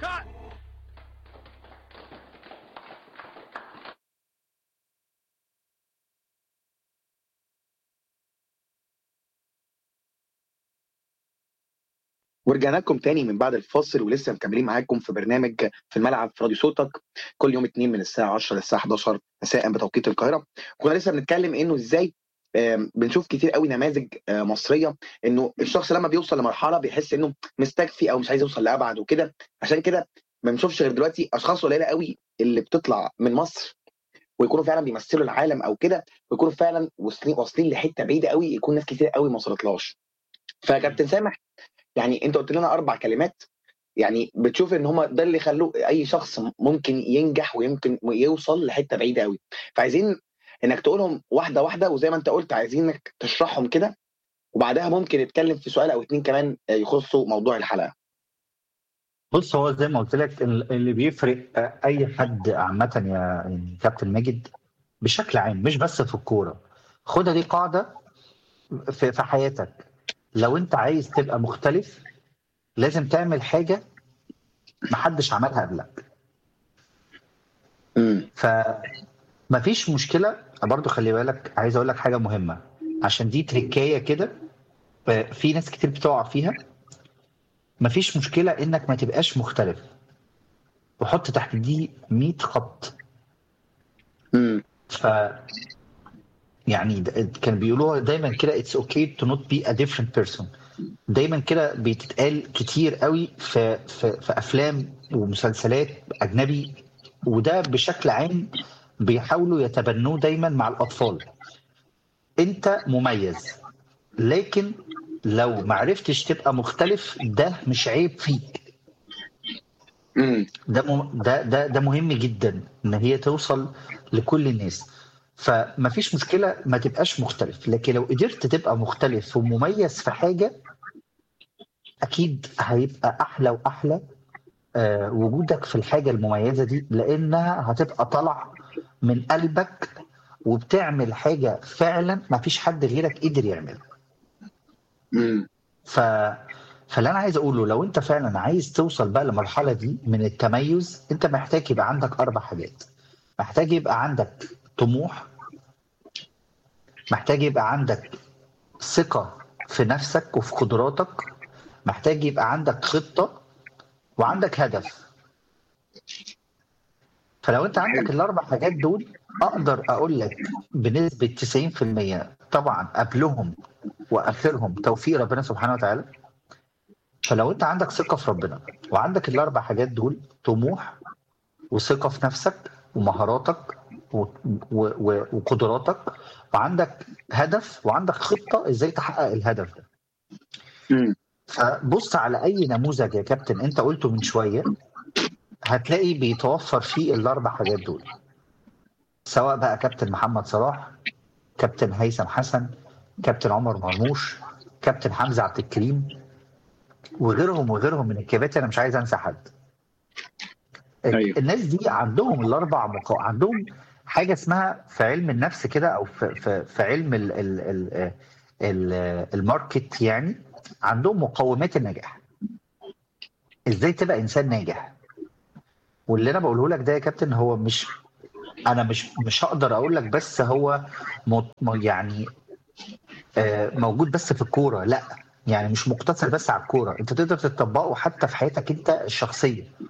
Cut! ورجعنا لكم تاني من بعد الفاصل ولسه مكملين معاكم في برنامج في الملعب في راديو صوتك كل يوم اثنين من الساعه 10 للساعه 11 مساء بتوقيت القاهره كنا لسه بنتكلم انه ازاي آم، بنشوف كتير قوي نماذج آه، مصريه انه الشخص لما بيوصل لمرحله بيحس انه مستكفي او مش عايز يوصل لابعد وكده عشان كده ما بنشوفش غير دلوقتي اشخاص قليله قوي اللي بتطلع من مصر ويكونوا فعلا بيمثلوا العالم او كده ويكونوا فعلا واصلين واصلين لحته بعيده قوي يكون ناس كتير قوي ما وصلتلهاش فكابتن سامح يعني انت قلت لنا اربع كلمات يعني بتشوف ان هم ده اللي خلوه اي شخص ممكن ينجح ويمكن يوصل لحته بعيده قوي فعايزين انك تقولهم واحده واحده وزي ما انت قلت عايزينك تشرحهم كده وبعدها ممكن نتكلم في سؤال او اتنين كمان يخصوا موضوع الحلقه بص هو زي ما قلت لك ال- اللي بيفرق آه، اي حد عامه يا يعني كابتن ماجد بشكل عام مش بس في الكوره خدها دي قاعده في في حياتك لو انت عايز تبقى مختلف لازم تعمل حاجه محدش عملها قبلك امم فمفيش مشكله برضو خلي بالك عايز اقول لك حاجه مهمه عشان دي تريكايه كده آه، في ناس كتير بتقع فيها مفيش مشكله انك ما تبقاش مختلف وحط تحت دي 100 خط امم ف يعني د- كان بيقولوها دايما كده اتس اوكي تو نوت بي ا ديفرنت بيرسون دايما كده بتتقال كتير قوي في في في افلام ومسلسلات اجنبي وده بشكل عام بيحاولوا يتبنوه دايما مع الاطفال انت مميز لكن لو ما عرفتش تبقى مختلف ده مش عيب فيك امم ده م... ده ده ده مهم جدا ان هي توصل لكل الناس فما فيش مشكله ما تبقاش مختلف لكن لو قدرت تبقى مختلف ومميز في حاجه اكيد هيبقى احلى واحلى آه وجودك في الحاجه المميزه دي لانها هتبقى طالعه من قلبك وبتعمل حاجه فعلا ما فيش حد غيرك قدر يعملها امم ف فاللي انا عايز اقوله لو انت فعلا عايز توصل بقى للمرحله دي من التميز انت محتاج يبقى عندك اربع حاجات محتاج يبقى عندك طموح محتاج يبقى عندك ثقه في نفسك وفي قدراتك محتاج يبقى عندك خطه وعندك هدف فلو انت عندك الاربع حاجات دول اقدر اقول لك بنسبه 90% طبعا قبلهم واخرهم توفيق ربنا سبحانه وتعالى فلو انت عندك ثقه في ربنا وعندك الاربع حاجات دول طموح وثقه في نفسك ومهاراتك و... و... و... وقدراتك وعندك هدف وعندك خطه ازاي تحقق الهدف ده امم فبص على اي نموذج يا كابتن انت قلته من شويه هتلاقي بيتوفر فيه الاربع حاجات دول سواء بقى كابتن محمد صلاح كابتن هيثم حسن كابتن عمر مرموش كابتن حمزه عبد الكريم وغيرهم وغيرهم من الكباتن انا مش عايز انسى حد أيوة. الناس دي عندهم الاربع مقا... عندهم حاجه اسمها في علم النفس كده او في في, في علم ال... ال... ال... ال... الماركت يعني عندهم مقومات النجاح ازاي تبقى انسان ناجح واللي انا بقوله لك ده يا كابتن هو مش انا مش مش هقدر اقول لك بس هو م... م- يعني آه، موجود بس في الكوره لا يعني مش مقتصر بس على الكوره انت تقدر تطبقه حتى في حياتك انت الشخصيه